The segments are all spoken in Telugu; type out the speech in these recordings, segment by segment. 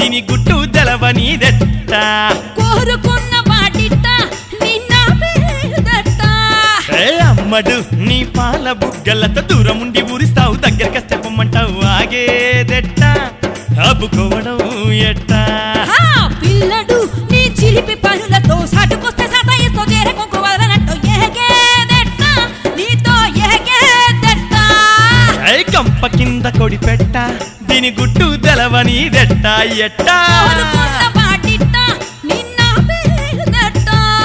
దీని గుట్టు తెలవనిదెట్ట కోరుకున్న వాటిట నిన్న పేదట ఏ అమ్మడు నీ పాల బుగ్గలతో దూరం ఉండి ఊరిస్తావు దగ్గరకి చెప్పమంటావు ఆగేదెట్ట అబ్బుకోవడం ఎట్టా హా, పిల్లడు నీ చిలిపి పనులతో సాటుకొస్తే సతాయిస్తో చేరకొంకు వదలనట్టు ఏగేదెట్ట నీతో ఏగేదెట్ట ఐ కంప కింద కొడి పెట్ట దీని గుట్టు తెలవనిదెట్ట ఎట్టా కోరుకున్న వాటిట నిన్న పేదట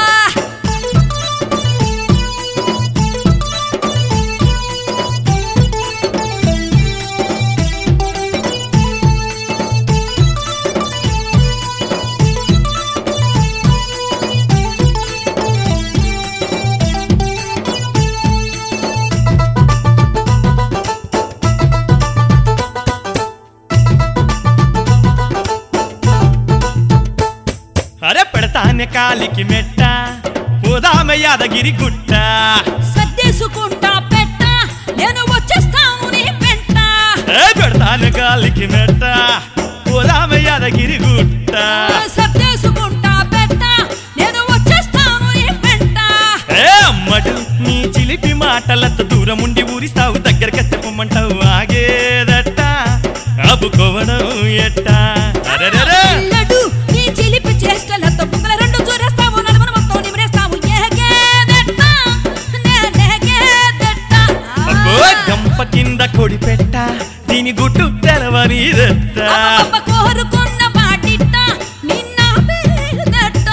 అరే పెడతానే కాలికి మెట్ట పోదామె యాదగిరి గుట్ట సర్దేసుకుంటా పెట్ట నేను వచ్చేస్తాను నీ వెంట ఏ పెడతానే కాలికి మెట్ట పోదామె యాదగిరి గుట్ట సర్దేసుకుంటా పెట్ట నేను వచ్చేస్తాను నీ వెంట ఏ అమ్మడు నీ చిలిపి మాటలతో దూరం ఉండి ఊరిస్తావు దగ్గరకి చెప్పమంటావు ఆగేదట్ట అబ్బుకోవడం ఎట్ట అరెరెరే. పిల్లడు నీ చిలిపి చేష్టలతో బుగ్గల రెండు చూరేస్తావు నడుమును మొత్తం నిమిరేస్తావు ఏగేదెట్ట నేనేగేదెట్ట అబ్బో గంప కింద కొడి పెట్ట దీని గుట్టు తెలవనిదెట్ట అబ్బబ్బ కోరుకున్న వాటిట నిన్న పేదెట్ట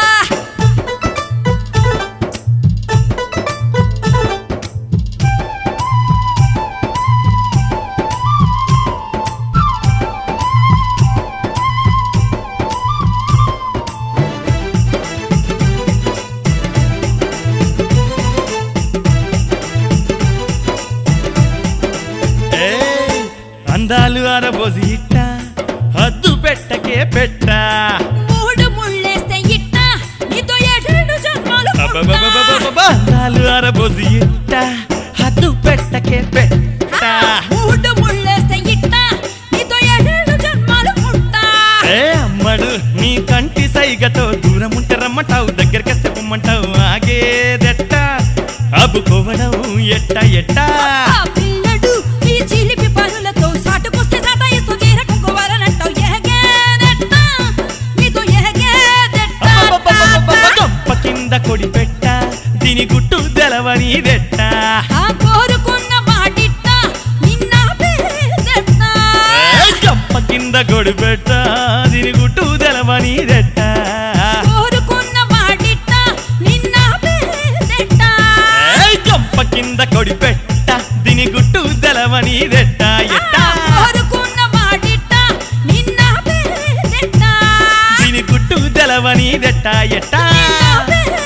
ఏయ్, అందాలు అరబోసి ఇట్ట హద్దు పెట్టకే పెట్ట మూడు ముళ్ళేస్తే ఇట్ట నీతో ఏడేడు జన్మలు పుట్ట. అబ్బబ్బబ్బబ్బబ్బబ్బ, అందాలు అరబోసి ఇట్ట హద్దు పెట్టకే పెట్ట మూడు ముళ్ళేస్తే ఇట్ట నీతో ఏడేడు జన్మలు పుట్ట. ఏ అమ్మడు నీ కంటి సైగతో దూరం ఉంటే రమ్మంటావు దగ్గరికి వస్తే పొమ్మంటావు ఆగేదెట్ట అబ్బుకోవడం ఎట్ట ఎట్ట ఆ పిల్లడు నీ చిలిపి పనులతో సాటుకొస్తే సతాయిస్తూ తీరకుంకోవాలనంటావు ఏగేదెట్ట నీతో ఏగేదెట్ట అబ్బబ్బబ్బబ్బబ్బ, గొప్ప కింద కొడి పెట్ట దీని గుట్టు తెలవనిదెట్ట ఆ కోరుకున్న వాటిట్ట నిన్న పేదెట్ట ఏయ్, గొప్ప కింద కొడి పెట్ట దీని గుట్టు తెలవనిదెట్ట కోరుకున్న వాటిట్ట నిన్న పేదెట్ట ఏయ్, గొప్ప కింద కొడి పెట్ట దీని గుట్టు తెలవనిదెట్ట ఎట్ట కోరుకున్న వాటిట్ట నిన్న పేదెట్ట దీని గుట్టు తెలవనిదెట్ట ఎట్ట నిన్న పేదెట్ట